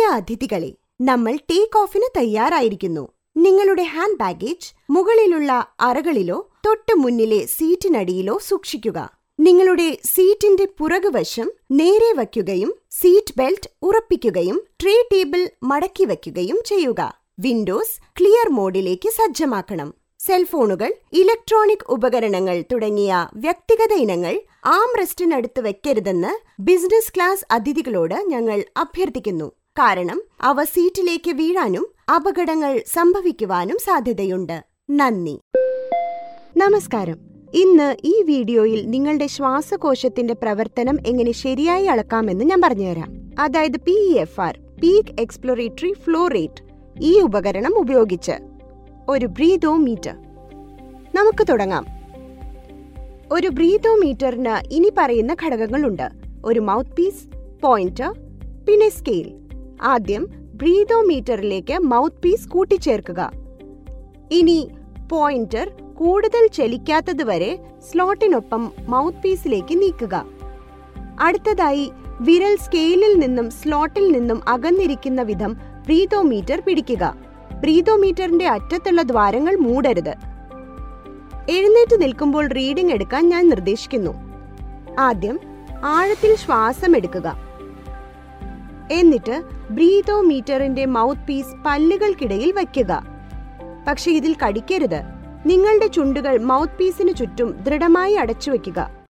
അതിഥികളെ നമ്മൾ ടേക്ക് ഓഫിന് തയ്യാറായിരിക്കുന്നു നിങ്ങളുടെ ഹാൻഡ് ബാഗേജ് മുകളിലുള്ള അറകളിലോ തൊട്ട് മുന്നിലെ സീറ്റിനടിയിലോ സൂക്ഷിക്കുക നിങ്ങളുടെ സീറ്റിന്റെ പുറകുവശം നേരെ വയ്ക്കുകയും സീറ്റ് ബെൽറ്റ് ഉറപ്പിക്കുകയും ട്രേ ടേബിൾ മടക്കി വയ്ക്കുകയും ചെയ്യുക വിൻഡോസ് ക്ലിയർ മോഡിലേക്ക് സജ്ജമാക്കണം സെൽഫോണുകൾ ഇലക്ട്രോണിക് ഉപകരണങ്ങൾ തുടങ്ങിയ വ്യക്തിഗത ഇനങ്ങൾ ആം റെസ്റ്റിനടുത്ത് വെക്കരുതെന്ന് ബിസിനസ് ക്ലാസ് അതിഥികളോട് ഞങ്ങൾ അഭ്യർത്ഥിക്കുന്നു കാരണം അവ സീറ്റിലേക്ക് വീഴാനും അപകടങ്ങൾ സംഭവിക്കുവാനും സാധ്യതയുണ്ട് നന്ദി നമസ്കാരം ഇന്ന് ഈ വീഡിയോയിൽ നിങ്ങളുടെ ശ്വാസകോശത്തിന്റെ പ്രവർത്തനം എങ്ങനെ ശരിയായി അളക്കാമെന്ന് ഞാൻ പറഞ്ഞുതരാം അതായത് P F R peak exploratory flow rate ഈ ഉപകരണം ഉപയോഗിച്ച് ഒരു ബ്രീതോമീറ്റർ നമുക്ക് തുടങ്ങാം ഒരു ബ്രീതോമീറ്ററിന് ഇനി പറയുന്ന ഘടകങ്ങളുണ്ട് ഒരു മൗത്ത് പീസ് പോയിന്റർ പിന്നെ സ്കെയിൽ ആദ്യം ബ്രീതോമീറ്ററിലേക്ക് മൗത്ത് പീസ് കൂട്ടിച്ചേർക്കുക ഇനി പോയിന്റർ കൂടുതൽ ചലിക്കാത്തതുവരെ സ്ലോട്ടിനൊപ്പം മൗത്ത് പീസിലേക്ക് നീക്കുക അടുത്തതായി വിരൽ സ്കെയിലിൽ നിന്നും സ്ലോട്ടിൽ നിന്നും അകന്നിരിക്കുന്ന വിധം ബ്രീതോമീറ്റർ പിടിക്കുക ബ്രീതോമീറ്ററിന്റെ അറ്റത്തുള്ള ദ്വാരങ്ങൾ മൂടരുത് എഴുന്നേറ്റ് നിൽക്കുമ്പോൾ റീഡിംഗ് എടുക്കാൻ ഞാൻ നിർദ്ദേശിക്കുന്നു ആദ്യം ആഴത്തിൽ ശ്വാസം എടുക്കുക എന്നിട്ട് ബ്രീതോമീറ്ററിന്റെ മൗത്ത് പീസ് പല്ലുകൾക്കിടയിൽ വയ്ക്കുക പക്ഷെ ഇതിൽ കടിക്കരുത് നിങ്ങളുടെ ചുണ്ടുകൾ മൗത്ത് പീസിന് ചുറ്റും ദൃഢമായി അടച്ചു വെക്കുക